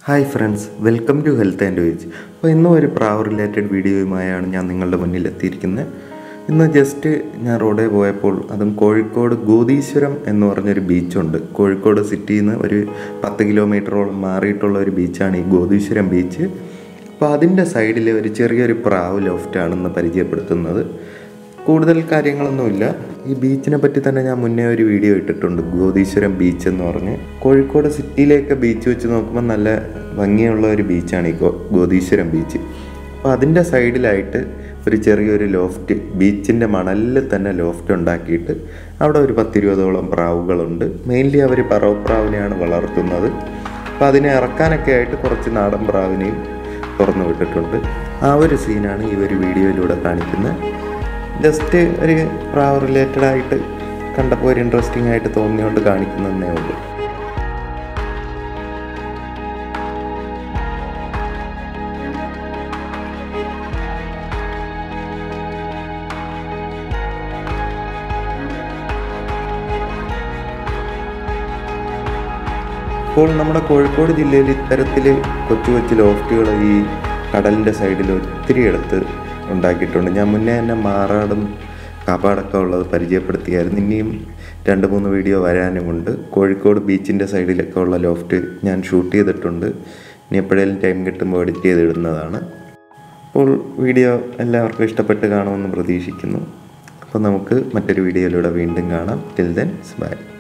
hi friends welcome to health and veg അപ്പോൾ ഇന്നും ഒരു പ്രാവ് റിലേറ്റഡ് വീഡിയോയുമായാണ് ഞാൻ നിങ്ങളുടെ മുന്നിൽ എത്തിയിരിക്കുന്നത് ഇന്ന് ജസ്റ്റ് ഞാൻ റോഡിൽ പോയപ്പോൾ അതും കോഴിക്കോട് ഗോതീശ്വരം എന്ന് പറഞ്ഞൊരു ബീച്ചുണ്ട് കോഴിക്കോട് സിറ്റിയിൽ നിന്ന് ഒരു പത്ത് കിലോമീറ്ററോളം മാറിയിട്ടുള്ള ഒരു ബീച്ചാണ് ഈ ഗോതീശ്വരം ബീച്ച് അപ്പോൾ അതിൻ്റെ സൈഡിൽ ഒരു ചെറിയൊരു പ്രാവ് ലോഫ്റ്റാണെന്ന് പരിചയപ്പെടുത്തുന്നത് കൂടുതൽ കാര്യങ്ങളൊന്നുമില്ല ഈ ബീച്ചിനെ പറ്റി തന്നെ ഞാൻ മുന്നേ ഒരു വീഡിയോ ഇട്ടിട്ടുണ്ട് ഗോതീശ്വരം ബീച്ച് എന്ന് പറഞ്ഞ് കോഴിക്കോട് സിറ്റിയിലേക്ക് ബീച്ച് വെച്ച് നോക്കുമ്പോൾ നല്ല ഭംഗിയുള്ള ഒരു ബീച്ചാണ് ഈ ഗോ ഗോതീശ്വരം ബീച്ച് അപ്പോൾ അതിൻ്റെ സൈഡിലായിട്ട് ഒരു ചെറിയൊരു ലോഫ്റ്റ് ബീച്ചിൻ്റെ മണലിൽ തന്നെ ലോഫ്റ്റ് ഉണ്ടാക്കിയിട്ട് അവിടെ ഒരു പത്തിരുപതോളം പ്രാവുകളുണ്ട് മെയിൻലി അവർ പറവപ്രാവിനെയാണ് വളർത്തുന്നത് അപ്പോൾ അതിനെ ഇറക്കാനൊക്കെ ആയിട്ട് കുറച്ച് നാടൻ പ്രാവിനെയും തുറന്നു വിട്ടിട്ടുണ്ട് ആ ഒരു സീനാണ് ഈ ഒരു വീഡിയോയിലൂടെ കാണിക്കുന്നത് ജസ്റ്റ് ഒരു പ്രാവ് റിലേറ്റഡ് ആയിട്ട് കണ്ടപ്പോൾ ഒരു ഇൻട്രസ്റ്റിംഗ് ആയിട്ട് തോന്നിയോണ്ട് കാണിക്കുന്നതേ ഉള്ളൂ ഇപ്പോൾ നമ്മുടെ കോഴിക്കോട് ജില്ലയിൽ ഇത്തരത്തിൽ കൊച്ചു കൊച്ചു ലോഫ്റ്റുകൾ ഈ കടലിൻ്റെ സൈഡിൽ ഒത്തിരി എടുത്ത് ഉണ്ടാക്കിയിട്ടുണ്ട് ഞാൻ മുന്നേ തന്നെ മാറാടും കാപ്പാടൊക്കെ ഉള്ളത് പരിചയപ്പെടുത്തിയായിരുന്നു ഇനിയും രണ്ട് മൂന്ന് വീഡിയോ വരാനുമുണ്ട് കോഴിക്കോട് ബീച്ചിൻ്റെ സൈഡിലൊക്കെ ഉള്ള ലോഫ്റ്റ് ഞാൻ ഷൂട്ട് ചെയ്തിട്ടുണ്ട് ഇനി എപ്പോഴേലും ടൈം കിട്ടുമ്പോൾ എഡിറ്റ് ചെയ്തിടുന്നതാണ് അപ്പോൾ വീഡിയോ എല്ലാവർക്കും ഇഷ്ടപ്പെട്ട് കാണുമെന്ന് പ്രതീക്ഷിക്കുന്നു അപ്പോൾ നമുക്ക് മറ്റൊരു വീഡിയോയിലൂടെ വീണ്ടും കാണാം ടിൽ ദെൻ ബൈ